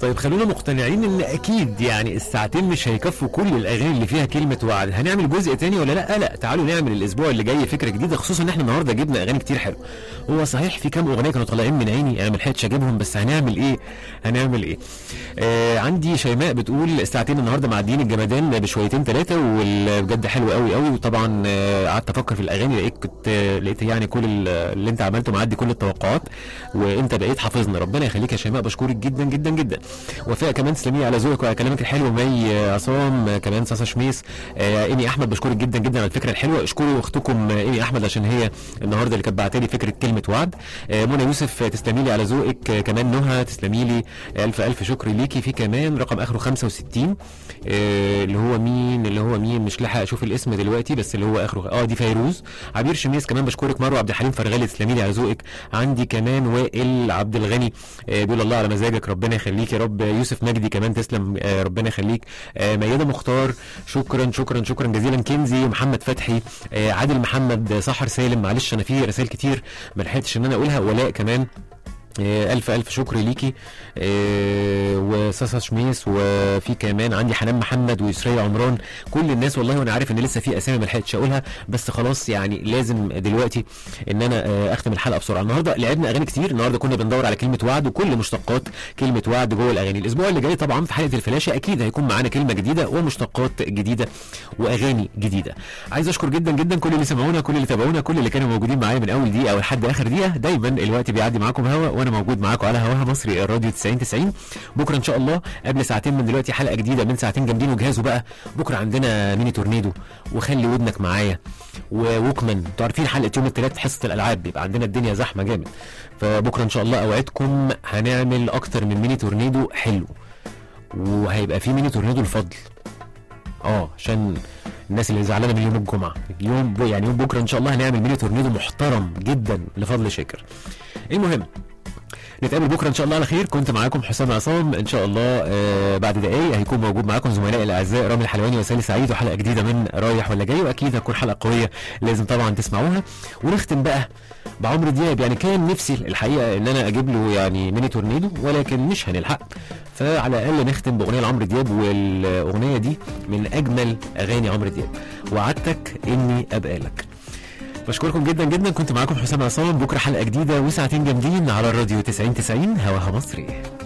طيب خلونا مقتنعين ان اكيد يعني الساعتين مش هيكفوا كل الاغاني اللي فيها كلمه وعد هنعمل جزء تاني ولا لا لا تعالوا نعمل الاسبوع اللي جاي فكره جديده خصوصا ان احنا النهارده جبنا اغاني كتير حلوه هو صحيح في كام اغنيه كانوا طالعين من عيني انا ما لحقتش اجيبهم بس هنعمل ايه هنعمل ايه آه عندي شيماء بتقول الساعتين النهارده معديين الجمدان بشويتين ثلاثه وبجد حلو قوي قوي وطبعا آه، قعدت افكر في الاغاني لقيت كنت آه، لقيت يعني كل ال- اللي انت عملته معدي كل التوقعات وانت بقيت حافظنا ربنا يخليك يا شيماء بشكرك جدا جدا جدا وفاء كمان تسلمي على ذوقك وعلى كلامك الحلو مي آه، عصام آه، كمان صاصا شميس آه، ايمي احمد بشكرك جدا جدا على الفكره الحلوه اشكروا اختكم آه، ايمي احمد عشان هي النهارده اللي كانت بعتلي فكره كلمه وعد آه، منى يوسف آه، تسلمي لي على ذوقك آه، كمان نهى تسلمي لي الف الف شكر ليكي في كمان رقم اخره 65 آه، اللي هو مين اللي هو مين مش لاحق اشوف الاسم دلوقتي بس اللي هو اخره اه دي فيروز عبير شميس كمان بشكرك مروه عبد الحليم فرغالي تسلمي لي على ذوقك عندي كمان وائل عبد الغني آه، بيقول الله على مزاجك ربنا يخليك يا رب يوسف مجدي كمان تسلم آه، ربنا يخليك آه، ميادة مختار شكرا شكرا شكرا جزيلا كنزي محمد فتحي آه، عادل محمد سحر سالم معلش انا في رسائل كتير ما لحقتش ان انا اقولها ولاء كمان آه، ألف ألف شكر ليكي آه، وساسا شميس وفي كمان عندي حنان محمد ويسرية عمران كل الناس والله وأنا عارف إن لسه في أسامي ما لحقتش أقولها بس خلاص يعني لازم دلوقتي إن أنا آه، أختم الحلقة بسرعة النهاردة لعبنا أغاني كتير النهاردة كنا بندور على كلمة وعد وكل مشتقات كلمة وعد جوه الأغاني الأسبوع اللي جاي طبعا في حلقة الفلاشة أكيد هيكون معانا كلمة جديدة ومشتقات جديدة وأغاني جديدة عايز أشكر جدا جدا كل اللي سمعونا كل اللي تابعونا كل اللي كانوا موجودين معايا من أول دقيقة لحد آخر دقيقة دايما الوقت بيعدي معاكم هوا وأنا موجود معاكم على هواها مصري الراديو 90 90 بكره ان شاء الله قبل ساعتين من دلوقتي حلقه جديده من ساعتين جامدين وجهازوا بقى بكره عندنا ميني تورنيدو وخلي ودنك معايا ووكمان انتوا عارفين حلقه يوم الثلاث حصه الالعاب بيبقى عندنا الدنيا زحمه جامد فبكره ان شاء الله اوعدكم هنعمل اكتر من ميني تورنيدو حلو وهيبقى في ميني تورنيدو الفضل اه عشان الناس اللي زعلانه من يوم الجمعه يوم يعني يوم بكره ان شاء الله هنعمل ميني تورنيدو محترم جدا لفضل شاكر المهم نتقابل بكره ان شاء الله على خير كنت معاكم حسام عصام ان شاء الله آه بعد دقايق هيكون موجود معاكم زملائي الاعزاء رامي الحلواني وسالي سعيد وحلقه جديده من رايح ولا جاي واكيد هتكون حلقه قويه لازم طبعا تسمعوها ونختم بقى بعمرو دياب يعني كان نفسي الحقيقه ان انا اجيب له يعني ميني تورنيدو ولكن مش هنلحق فعلى الاقل نختم باغنيه لعمرو دياب والاغنيه دي من اجمل اغاني عمرو دياب وعدتك اني ابقى لك بشكركم جدا جدا كنت معاكم حسام عصام بكره حلقه جديده وساعتين جامدين على الراديو 90 90 هواها مصري